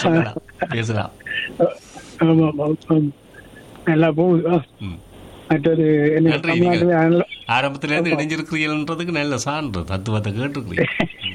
சொல்லலாம் பேசலாம் ஆமா, ஆமா, ஆமா. நல்லா போகுது ஆ. ம். மற்றது என்ன நன்றி, தமிழ்நாட்டுல நல்ல- ஆரம்பத்துல இருந்து இணைஞ்சிருக்கிறீங்கன்றதுக்கு நல்ல சான்று தத்துவத்தை கேட்டிருக்கிறீங்க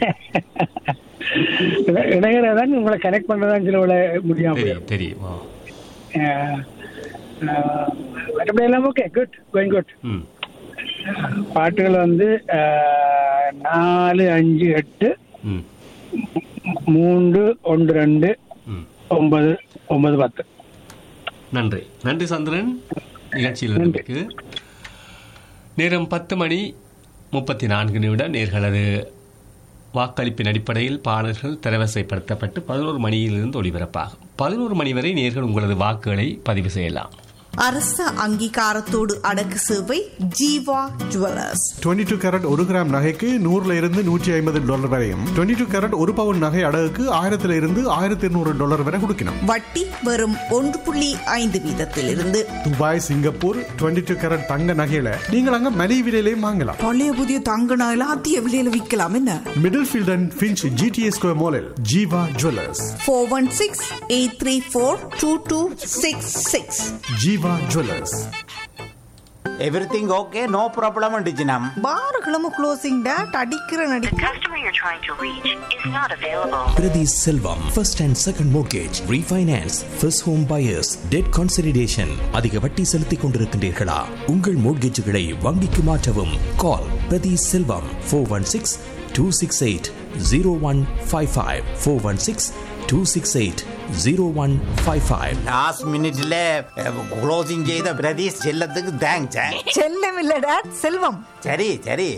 இட- இடையில தான் உங்களை கனெக்ட் பண்ணதான் சில விட முடியாம போயிடும். தெரியும் தெரியும் ஆ. அஹ், அஹ், மற்றபடி எல்லாம் ஓகே குட் கோயிங் குட் ம் பாட்டுகள் வந்து அஹ், நாலு அஞ்சு எட்டு ம் மூன்று ஒன்று ரெண்டு ம் ஒன்பது ஒன்பது பத்து நன்றி நன்றி சந்திரன் நிகழ்ச்சியில் இருந்ததுக்கு நேரம் பத்து மணி முப்பத்தி நான்கு நிமிடம் நேர்களது வாக்களிப்பின் அடிப்படையில் பாடல்கள் தரவரிசைப்படுத்தப்பட்டு பதினோரு மணியிலிருந்து ஒளிபரப்பாகும் பதினோரு மணி வரை நேர்கள் உங்களது வாக்குகளை பதிவு செய்யலாம் அரச அங்கீகாரத்தோடு அடக்கு சேவை ஜீவா ஜுவல்லர்ஸ் 22 டூ கேரட் ஒரு கிராம் நகைக்கு நூறுல இருந்து நூற்றி ஐம்பது டாலர் வரையும் 22 டூ கேரட் ஒரு பவுன் நகை அடகுக்கு ஆயிரத்துல இருந்து ஆயிரத்தி இருநூறு டாலர் வரை கொடுக்கணும் வட்டி வெறும் ஒன்று புள்ளி ஐந்து வீதத்திலிருந்து துபாய் சிங்கப்பூர் 22 டூ கேரட் தங்க நகையில நீங்கள் அங்க மலிவு விலையிலையும் வாங்கலாம் பழைய புதிய தங்க நகையில அதிக விலையில விற்கலாம் என்ன Middlefield and Finch GTS Square மாலில் Jeeva jewellers four one six eight three four two two six six Jeeva jewellers everything okay no problem டிஜினம் பாரகிழமை க்ளோசிங் டேட் அடிக்கிற நடி The customer you're trying to reach is not available. Priti Selvam, first and second mortgage, refinance, first home buyers, debt consolidation. அதிக வட்டி செலுத்திக் கொண்டிருக்கின்றீர்களா உங்கள் மோட்கேஜுகளை வங்கிக்கு மாற்றவும் call Prathi Selvam four one six two six eight zero one five five four one six two six eight zero one five five last மினிட்ல closing செய்த பிரதீஷ் செல்லத்துக்கு thanks செல்லம் இல்ல டேட் செல்வம் சரி சரி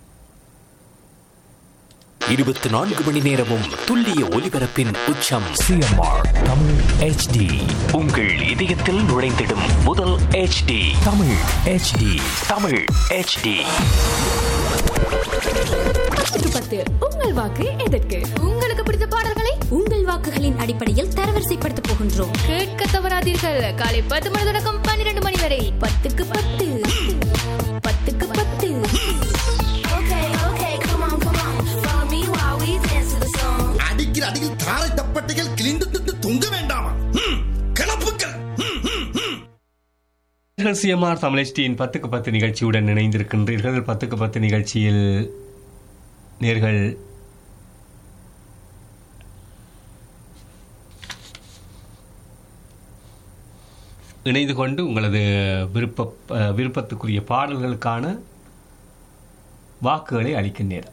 இருபத்தி நான்கு மணி நேரமும் துல்லிய ஒலிபரப்பின் உச்சம் சிஎம்ஆர் தமிழ் ஹெச்டி உங்கள் இதயத்தில் நுழைந்திடும் முதல் HD Tamil HD Tamil HD பத்து உங்கள் வாக்கு எதற்கு உங்களுக்கு பிடித்த பாடல்களை உங்கள் வாக்குகளின் அடிப்படையில் தரவரிசைப்படுத்த போகின்றோம் கேட்க தவறாதீர்கள் காலை பத்து மணி தொடக்கம் பன்னிரண்டு மணி வரை பத்துக்கு பத்து பத்துக்கு பத்து அடிக்கிற அடியில் தாரை தப்பட்டைகள் கிழிந்து திட்டு தொங்க வேண்டாமா ம், கிளப்புக்கள் ம், ம், ம். சிஎம்ஆர் தமிழ்ச்சியின் பத்துக்கு பத்து நிகழ்ச்சியுடன் இணைந்திருக்கின்றீர்கள் பத்துக்கு பத்து நிகழ்ச்சியில் நேர்கள் இணைந்து கொண்டு உங்களது விருப்ப அஹ், விருப்பத்துக்குரிய பாடல்களுக்கான வாக்குகளை அளிக்கும் நேரம்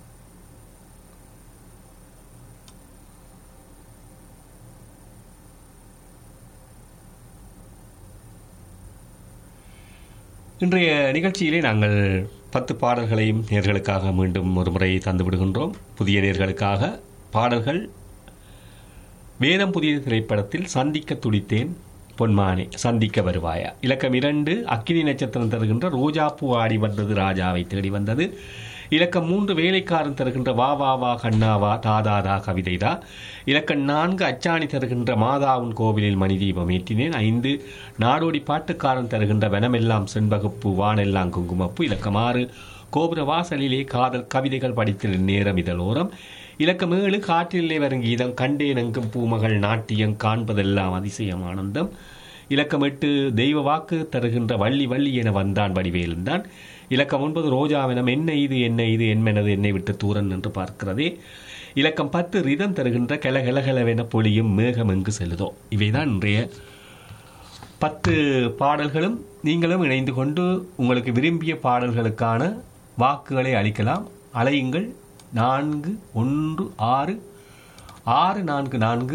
இன்றைய நிகழ்ச்சியிலே நாங்கள் பத்து பாடல்களையும் நேர்களுக்காக மீண்டும் ஒரு முறை தந்து விடுகின்றோம் புதிய நேர்களுக்காக பாடல்கள் வேதம் புதிய திரைப்படத்தில் சந்திக்க துடித்தேன் பொன்மானே சந்திக்க வருவாயா இலக்கம் இரண்டு அக்கினி நட்சத்திரம் தருகின்ற ரோஜாப்பூ ஆடி வந்தது ராஜாவை தேடி வந்தது இலக்கம் மூன்று வேலைக்காரன் தருகின்ற வா வா வா கண்ணாவா தாதாதா கவிதைதா இலக்கம் நான்கு அச்சாணி தருகின்ற மாதாவின் கோவிலில் மணிதீபம் ஏற்றினேன் ஐந்து நாடோடி பாட்டுக்காரன் தருகின்ற வனமெல்லாம் செண்பகப்பூ வானெல்லாம் குங்குமப்பூ இலக்கம் ஆறு கோபுர வாசலிலே காதல் கவிதைகள் படித்த நேரம் இதழோரம் இலக்கம் ஏழு காற்றிலே வரும் கீதம் கண்டேன் எங்கும் பூமகள் நாட்டியம் காண்பதெல்லாம் அதிசயம் ஆனந்தம் இலக்கம் எட்டு தெய்வ வாக்கு தருகின்ற வள்ளி வள்ளி என வந்தான் வடிவேலுந்தான் இலக்கம் ஒன்பது ரோஜாவினம் என்ன இது என்ன இது என்மெனது என்னை விட்டு தூரன் என்று பார்க்கிறதே இலக்கம் பத்து ரிதம் தருகின்ற கெலகெலகெலவென பொழியும் மேகம் எங்கு செல்லுதோ இவைதான் இன்றைய பத்து பாடல்களும் நீங்களும் இணைந்து கொண்டு உங்களுக்கு விரும்பிய பாடல்களுக்கான வாக்குகளை அளிக்கலாம் அலையுங்கள் நான்கு ஒன்று ஆறு ஆறு நான்கு நான்கு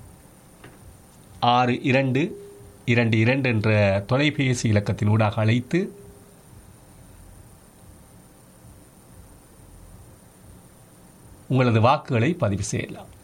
ஆறு இரண்டு இரண்டு இரண்டு என்ற தொலைபேசி இலக்கத்தின் ஊடாக அழைத்து உங்களது வாக்குகளை பதிவு செய்யலாம்